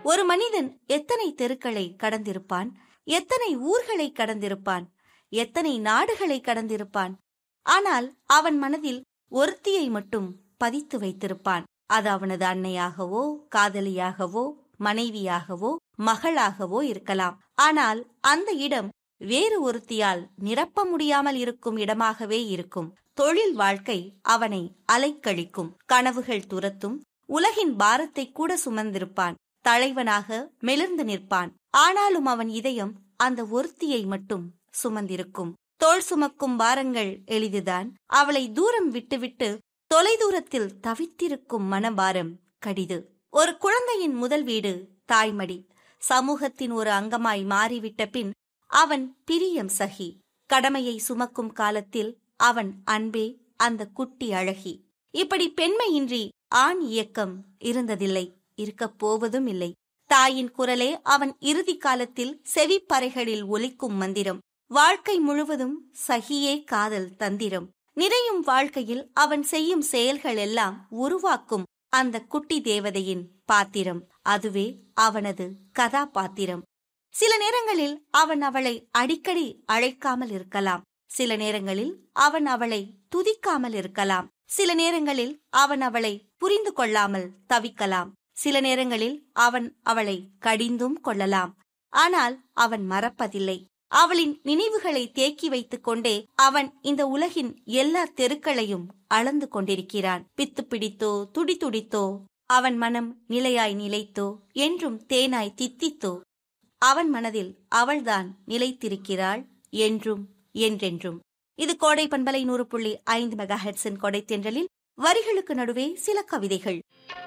ஒரு மனிதன் எத்தனை தெருக்களை கடந்திருப்பான் எத்தனை ஊர்களை கடந்திருப்பான் எத்தனை நாடுகளை கடந்திருப்பான் ஆனால் அவன் மனதில் ஒருத்தியை மட்டும் பதித்து வைத்திருப்பான் அது அவனது அன்னையாகவோ காதலியாகவோ மனைவியாகவோ மகளாகவோ இருக்கலாம் ஆனால் அந்த இடம் வேறு ஒருத்தியால் நிரப்ப முடியாமல் இருக்கும் இடமாகவே இருக்கும் தொழில் வாழ்க்கை அவனை அலைக்கழிக்கும் கனவுகள் துரத்தும் உலகின் பாரத்தை கூட சுமந்திருப்பான் தலைவனாக மெலிர்ந்து நிற்பான் ஆனாலும் அவன் இதயம் அந்த ஒருத்தியை மட்டும் சுமந்திருக்கும் தோள் சுமக்கும் பாரங்கள் எளிதுதான் அவளை தூரம் விட்டுவிட்டு தொலைதூரத்தில் தவித்திருக்கும் மனபாரம் கடிது ஒரு குழந்தையின் முதல் வீடு தாய்மடி சமூகத்தின் ஒரு அங்கமாய் மாறிவிட்ட பின் அவன் பிரியம் சகி கடமையை சுமக்கும் காலத்தில் அவன் அன்பே அந்த குட்டி அழகி இப்படி பெண்மையின்றி ஆண் இயக்கம் இருந்ததில்லை இருக்கப் போவதும் இல்லை தாயின் குரலே அவன் இறுதி காலத்தில் செவிப்பறைகளில் ஒலிக்கும் மந்திரம் வாழ்க்கை முழுவதும் சகியே காதல் தந்திரம் நிறையும் வாழ்க்கையில் அவன் செய்யும் செயல்கள் எல்லாம் உருவாக்கும் அந்த குட்டி தேவதையின் பாத்திரம் அதுவே அவனது கதாபாத்திரம் சில நேரங்களில் அவன் அவளை அடிக்கடி அழைக்காமல் இருக்கலாம் சில நேரங்களில் அவன் அவளை துதிக்காமல் இருக்கலாம் சில நேரங்களில் அவன் அவளை புரிந்து கொள்ளாமல் தவிக்கலாம் சில நேரங்களில் அவன் அவளை கடிந்தும் கொள்ளலாம் ஆனால் அவன் மறப்பதில்லை அவளின் நினைவுகளை தேக்கி வைத்துக் கொண்டே அவன் இந்த உலகின் எல்லா தெருக்களையும் அளந்து கொண்டிருக்கிறான் பித்து பிடித்தோ துடி துடித்தோ அவன் மனம் நிலையாய் நிலைத்தோ என்றும் தேனாய் தித்தித்தோ அவன் மனதில் அவள்தான் நிலைத்திருக்கிறாள் என்றும் என்றென்றும் இது கோடை பண்பலை நூறு புள்ளி ஐந்து மெகா ஹெட்ஸின் கொடை தென்றலில் வரிகளுக்கு நடுவே சில கவிதைகள்